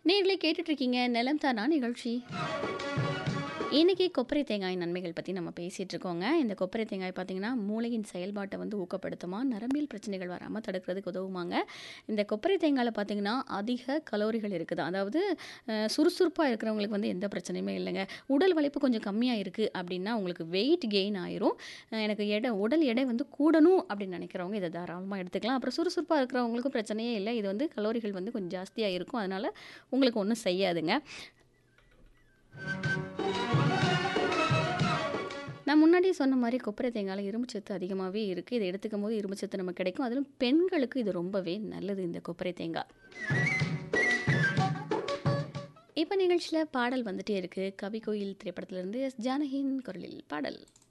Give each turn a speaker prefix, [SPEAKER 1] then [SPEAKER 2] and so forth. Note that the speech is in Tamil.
[SPEAKER 1] நேர்களே கேட்டுட்ருக்கீங்க நிலம் தானா நிகழ்ச்சி இன்றைக்கி கொப்பரை தேங்காய் நன்மைகள் பற்றி நம்ம பேசிகிட்டு இருக்கோங்க இந்த கொப்பரை தேங்காய் பார்த்திங்கன்னா மூளையின் செயல்பாட்டை வந்து ஊக்கப்படுத்துமா நரம்பியல் பிரச்சனைகள் வராமல் தடுக்கிறதுக்கு உதவுமாங்க இந்த கொப்பரை தேங்காயில் பார்த்திங்கன்னா அதிக கலோரிகள் இருக்குது அதாவது சுறுசுறுப்பாக இருக்கிறவங்களுக்கு வந்து எந்த பிரச்சனையுமே இல்லைங்க உடல் வலிப்பு கொஞ்சம் கம்மியாக இருக்குது அப்படின்னா உங்களுக்கு வெயிட் கெயின் ஆயிரும் அஹ் எனக்கு எடை உடல் எடை வந்து கூடணும் அப்படின்னு நினைக்கிறவங்க இதை தாராளமாக எடுத்துக்கலாம் அப்புறம் சுறுசுறுப்பாக இருக்கிறவங்களுக்கும் பிரச்சனையே இல்லை இது வந்து கலோரிகள் வந்து கொஞ்சம் ஜாஸ்தியாக இருக்கும் அதனால் உங்களுக்கு ஒன்றும் செய்யாதுங்க நான் முன்னாடி சொன்ன மாதிரி கொப்பரை தேங்காயில் இரும்புச்சத்து அதிகமாகவே இருக்குது இதை எடுத்துக்கும் போது இரும்புச்சத்து நமக்கு கிடைக்கும் அதிலும் பெண்களுக்கு இது ரொம்பவே நல்லது இந்த கொப்பரை தேங்காய் இப்போ நிகழ்ச்சியில் பாடல் வந்துட்டே இருக்குது கவி கோயில் திரைப்படத்திலிருந்து எஸ் ஜானகியின் குரலில் பாடல்